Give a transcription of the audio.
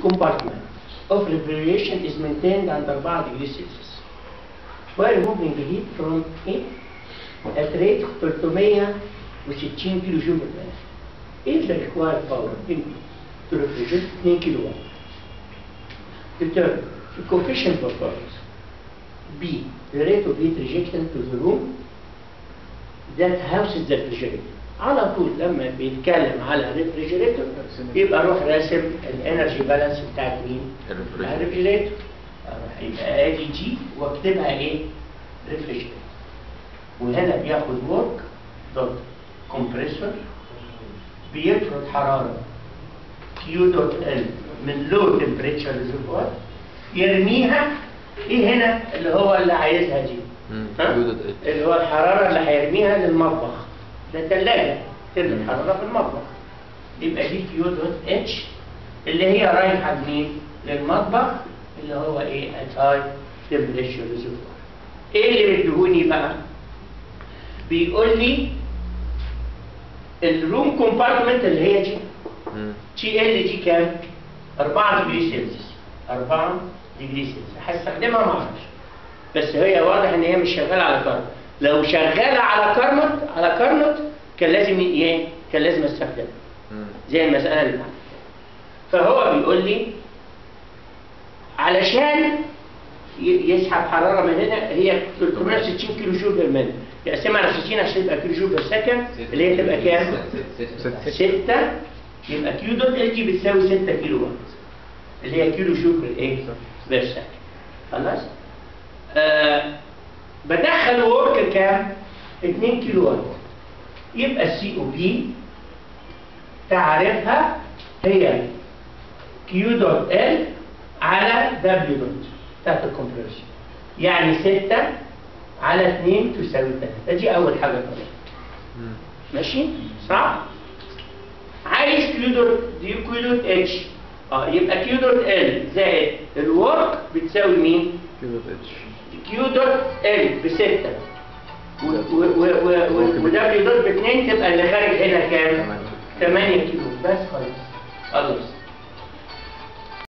compartment of refrigeration is maintained under 4 degrees Celsius while moving heat from it at rate 360 كيلو جول per minute. If the required power input to refrigerate 2 كيلو watt. Determine the coefficient performance B. The rate of heat rejection to the room that houses the refrigerator. على طول لما بيتكلم على ريفريجريتور يبقى روح راسم الانرجي بالانس بتاعت مين؟ بتاع الريفريجريتور اروح يبقى ادي جي واكتبها ايه؟ ريفريجريتور وهنا بياخد ورك دوت كومبريسور بيفرض حراره كيو دوت ال من لو تمبريتشر ريزرفوار يرميها ايه هنا اللي هو اللي عايزها دي ها؟ اللي هو الحراره اللي هيرميها للمطبخ ده ثلاجه ترمي الحراره في المطبخ يبقى دي كيو دوت اتش اللي هي رايحه لمين؟ للمطبخ اللي هو ايه؟ ات هاي تمبريتشر ريزرفوار ايه اللي بيديهوني بقى؟ بيقول لي الروم كومبارتمنت اللي هي دي تي ال دي كام؟ 4 ديجري سيلسيوس 4 ديجري سيلسيوس هستخدمها ما اعرفش بس هي واضح ان هي مش شغاله على كارنوت لو شغاله على كارنوت على كارنوت كان لازم ايه؟ كان لازم استخدمها زي المساله اللي بعد فهو بيقول لي علشان ي- يسحب حراره من هنا هي 360 كيلو جول بير مينت يقسمها على 60 عشان تبقى كيلو جول بير سكند اللي هي تبقى كام؟ 6 يبقى كيو دوت ال جي بتساوي 6 كيلو وات اللي هي كيلو جول بير ايه؟ بير سكند خلاص؟ آه بدخل ورك كام؟ 2 كيلو وات يبقى السي او بي تعرفها هي كيو دوت ال على دبليو دوت بتاعت الكومبريشن يعني 6 على 2 تساوي 3 دي اول حاجه طبعا ماشي صح عايز كيو دوت دي كيو دوت اتش اه يبقى كيو دوت ال زائد الورك بتساوي مين كيو دوت ال ب 6 ودبليو دوت ب 2 تبقى اللي خارج هنا كام 8 كيلو بس خلاص خلاص